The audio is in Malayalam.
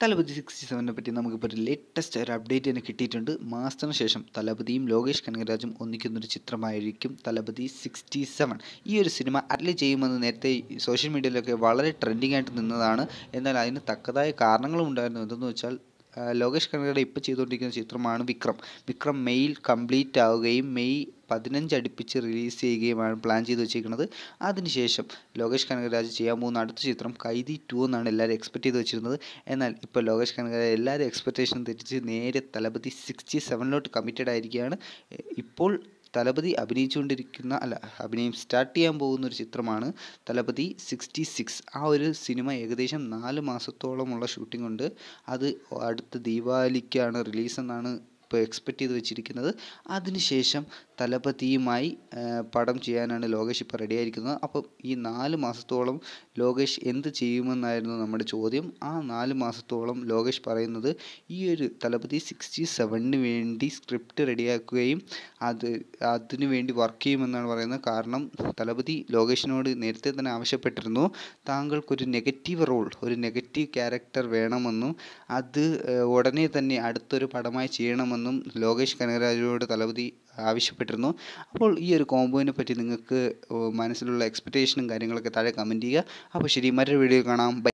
തലപതി സിക്സ്റ്റി സെവനെ പറ്റി നമുക്കിപ്പോൾ ഒരു ലേറ്റസ്റ്റ് ഒരു അപ്ഡേറ്റ് തന്നെ കിട്ടിയിട്ടുണ്ട് മാസ്റ്ററിന് ശേഷം തലപതിയും ലോകേഷ് കനകരാജും ഒന്നിക്കുന്നൊരു ചിത്രമായിരിക്കും തലപതി സിക്സ്റ്റി സെവൻ ഈ ഒരു സിനിമ അറ്റ്ലി ചെയ്യുമെന്ന് നേരത്തെ സോഷ്യൽ മീഡിയയിലൊക്കെ വളരെ ട്രെൻഡിങ് ആയിട്ട് നിന്നതാണ് എന്നാൽ അതിന് തക്കതായ കാരണങ്ങളും ഉണ്ടായിരുന്നു എന്തെന്ന് വെച്ചാൽ ആ, ലോകേഷ് കനകയുടെ ഇപ്പോൾ ചെയ്തുകൊണ്ടിരിക്കുന്ന ചിത്രമാണ് വിക്രം വിക്രം മെയ്യിൽ കംപ്ലീറ്റ് ആവുകയും മെയ് പതിനഞ്ച് അടുപ്പിച്ച് റിലീസ് ചെയ്യുകയുമാണ് പ്ലാൻ ചെയ്ത് വെച്ചിരിക്കുന്നത് അതിനുശേഷം ലോകേഷ് കനകരാജ് ചെയ്യാൻ പോകുന്ന അടുത്ത ചിത്രം കൈതി ടു എന്നാണ് എല്ലാവരും എക്സ്പെക്ട് ചെയ്ത് വെച്ചിരുന്നത് എന്നാൽ ഇപ്പോൾ ലോകേഷ് കനകരാജ് എല്ലാവരും എക്സ്പെക്റ്റേഷൻ തെറ്റിച്ച് നേരെ തലപതി സിക്സ്റ്റി സെവനിലോട്ട് കമ്മിറ്റഡ് ആയിരിക്കുകയാണ് എ- ഇപ്പോൾ തലപതി അഭിനയിച്ചുകൊണ്ടിരിക്കുന്ന അല്ല അഭിനയം സ്റ്റാർട്ട് ചെയ്യാൻ പോകുന്ന ഒരു ചിത്രമാണ് തലപതി സിക്സ്റ്റി സിക്സ് ആ ഒരു സിനിമ ഏകദേശം നാല് മാസത്തോളമുള്ള ഷൂട്ടിംഗ് ഉണ്ട് അത് അടുത്ത ദീപാവലിക്കാണ് റിലീസ് എന്നാണ് ഇപ്പോൾ എക്സ്പെക്റ്റ് ചെയ്ത് വെച്ചിരിക്കുന്നത് അതിനുശേഷം തലപതിയുമായി ആ, പടം ചെയ്യാനാണ് ലോകേഷ് ഇപ്പോൾ റെഡി ആയിരിക്കുന്നത് അപ്പം ഈ നാല് മാസത്തോളം ലോകേഷ് എന്ത് ചെയ്യുമെന്നായിരുന്നു നമ്മുടെ ചോദ്യം ആ നാല് മാസത്തോളം ലോകേഷ് പറയുന്നത് ഈ ഒരു തലപതി സിക്സ്റ്റി സെവനിന് വേണ്ടി സ്ക്രിപ്റ്റ് റെഡിയാക്കുകയും അത് അതിനു വേണ്ടി വർക്ക് ചെയ്യുമെന്നാണ് പറയുന്നത് കാരണം തലപതി ലോകേഷിനോട് നേരത്തെ തന്നെ ആവശ്യപ്പെട്ടിരുന്നു താങ്കൾക്കൊരു നെഗറ്റീവ് റോൾ ഒരു നെഗറ്റീവ് ക്യാരക്ടർ വേണമെന്നും അത് ഏഹ്, ഉടനെ തന്നെ അടുത്തൊരു പടമായി ചെയ്യണമെന്നും ലോകേഷ് കനകരാജുവോട് തലപതി ആവശ്യപ്പെട്ടിരുന്നു അപ്പോൾ ഈ ഒരു കോംബോയിനെ പറ്റി നിങ്ങൾക്ക് ഓ, മനസ്സിലുള്ള എക്സ്പെക്റ്റേഷനും കാര്യങ്ങളൊക്കെ താഴെ കമൻറ്റ് ചെയ്യുക അപ്പോൾ ശരി മറ്റൊരു വീഡിയോ കാണാം ബൈ